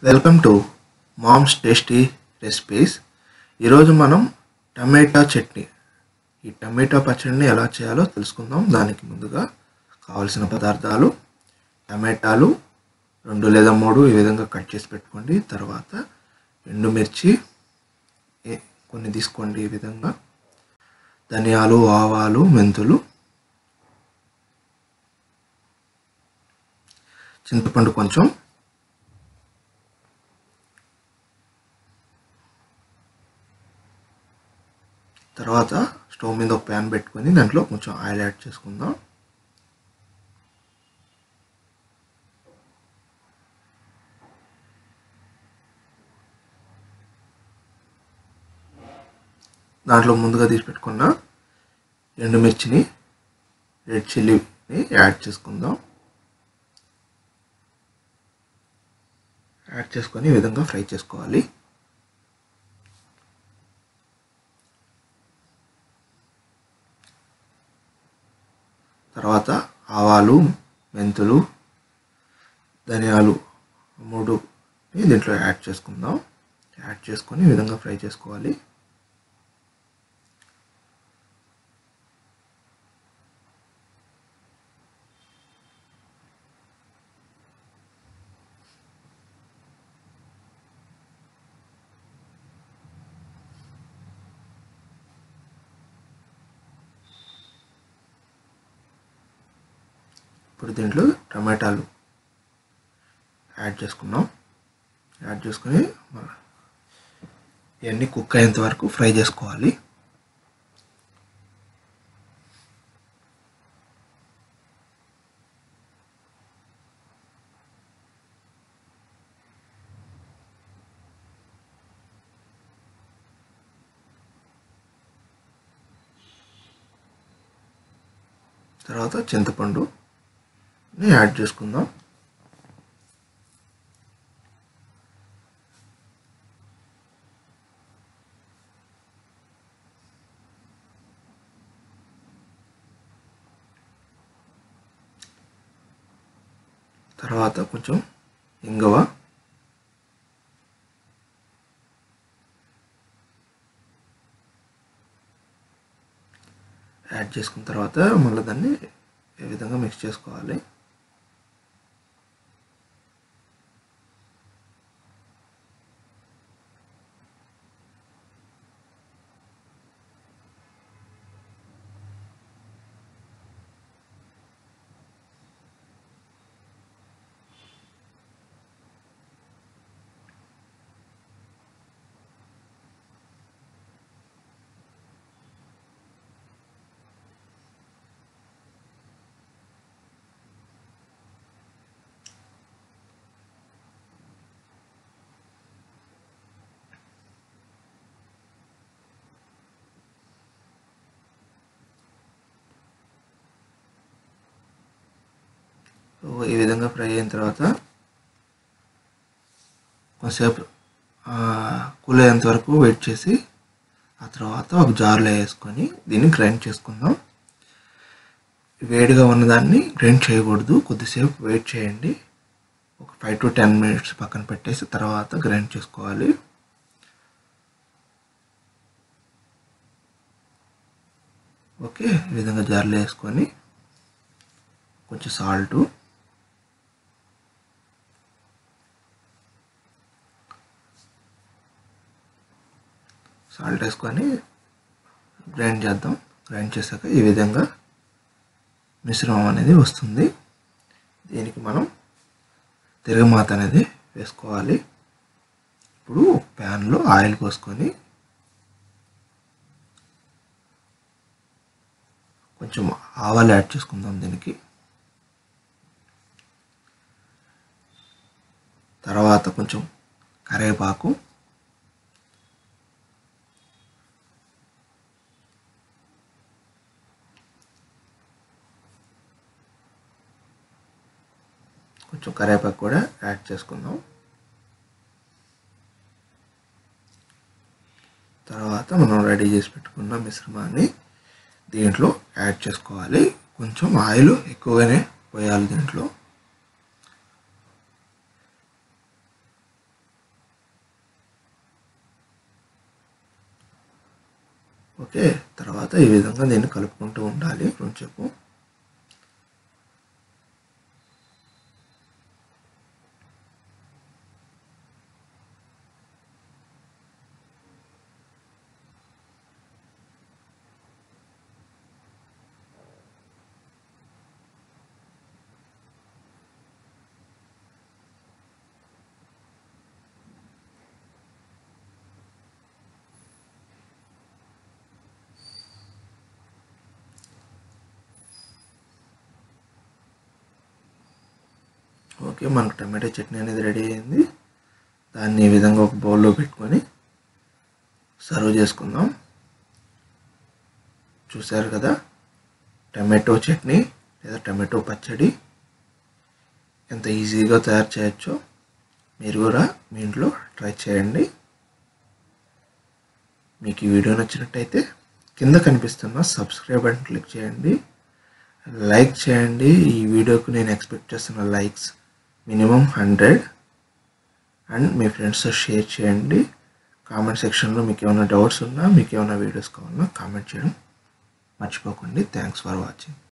welcome to moms tasty recipes ఈరోజు మనం టమాటా చట్నీ ఈ టమాటా పచ్చడిని ఎలా చేయాలో తెలుసుకుందాం దానికి ముందుగా కావలసిన పదార్థాలు టమాటాలు రెండు లేదా మూడు ఈ విధంగా కట్ చేసి పెట్టుకోండి తర్వాత ఎండుమిర్చి ఏ- కొన్ని తీసుకోండి ఈ విధంగా ధనియాలు ఆవాలు మెంతులు చింతపండు కొంచెం తర్వాత స్టవ్ మీద ఒక ప్యాన్ పెట్టుకొని దాంట్లో కొంచెం ఆయిల్ యాడ్ చేసుకుందాం దాంట్లో ముందుగా తీసి పెట్టుకున్న ఎండుమిర్చిని రెడ్ చిల్లీని యాడ్ చేసుకుందాం యాడ్ చేసుకొని ఈ విధంగా ఫ్రై చేసుకోవాలి తర్వాత ఆవాలు మెంతులు ధనియాలు మూడు దీంట్లో యాడ్ చేసుకుందాం యాడ్ చేసుకొని ఈ విధంగా ఫ్రై చేసుకోవాలి ఇప్పుడు దీంట్లో టమాటాలు యాడ్ చేసుకున్నాం యాడ్ చేసుకొని మన- ఇవన్నీ కుక్ అయ్యేంత వరకు ఫ్రై చేసుకోవాలి తర్వాత చింతపండు యాడ్ చేసుకుందాం తర్వాత కొంచెం ఇంగవ యాడ్ చేసుకున్న తర్వాత మళ్ళీ దాన్ని ఏ విధంగా మిక్స్ చేసుకోవాలి సో ఈ విధంగా ఫ్రై అయిన తర్వాత కొంతసేపు కూల్ అయ్యేంత వరకు వెయిట్ చేసి ఆ తర్వాత ఒక జార్లో వేసుకొని దీన్ని గ్రైండ్ చేసుకుందాం వేడిగా ఉన్నదాన్ని గ్రైండ్ చేయకూడదు కొద్దిసేపు వెయిట్ చేయండి ఒక ఫైవ్ టు టెన్ మినిట్స్ పక్కన పెట్టేసి తర్వాత గ్రైండ్ చేసుకోవాలి ఓకే ఈ విధంగా జార్లో వేసుకొని కొంచెం సాల్టు సాల్ట్ వేసుకొని గ్రైండ్ చేద్దాం గ్రైండ్ చేశాక ఈ విధంగా మిశ్రమం అనేది వస్తుంది దీనికి మనం తిరగమాత అనేది వేసుకోవాలి ఇప్పుడు ప్యాన్లో ఆయిల్ పోసుకొని కొంచెం ఆవాలు యాడ్ చేసుకుందాం దీనికి తర్వాత కొంచెం కరివేపాకు కొంచెం కరివేపాకు కూడా యాడ్ చేసుకుందాం తర్వాత మనం రెడీ చేసి పెట్టుకున్న మిశ్రమాన్ని దీంట్లో యాడ్ చేసుకోవాలి కొంచెం ఆయిల్ ఎక్కువగానే పోయాలి దీంట్లో ఓకే తర్వాత ఈ విధంగా దీన్ని కలుపుకుంటూ ఉండాలి కొంచెంసేపు ఓకే మనకు టమాటో చట్నీ అనేది రెడీ అయింది దాన్ని ఈ విధంగా ఒక బౌల్లో పెట్టుకొని సర్వ్ చేసుకుందాం చూశారు కదా టమాటో చట్నీ లేదా టమాటో పచ్చడి ఎంత ఈజీగా తయారు చేయొచ్చో మీరు కూడా మీ ఇంట్లో ట్రై చేయండి మీకు ఈ వీడియో నచ్చినట్టయితే కింద కనిపిస్తున్న సబ్స్క్రైబ్ బటన్ క్లిక్ చేయండి లైక్ చేయండి ఈ వీడియోకు నేను ఎక్స్పెక్ట్ చేస్తున్న లైక్స్ మినిమం హండ్రెడ్ అండ్ మీ ఫ్రెండ్స్తో షేర్ చేయండి కామెంట్ సెక్షన్లో మీకు ఏమైనా డౌట్స్ ఉన్నా మీకు ఏమైనా వీడియోస్ కావాలన్నా కామెంట్ చేయడం మర్చిపోకండి థ్యాంక్స్ ఫర్ వాచింగ్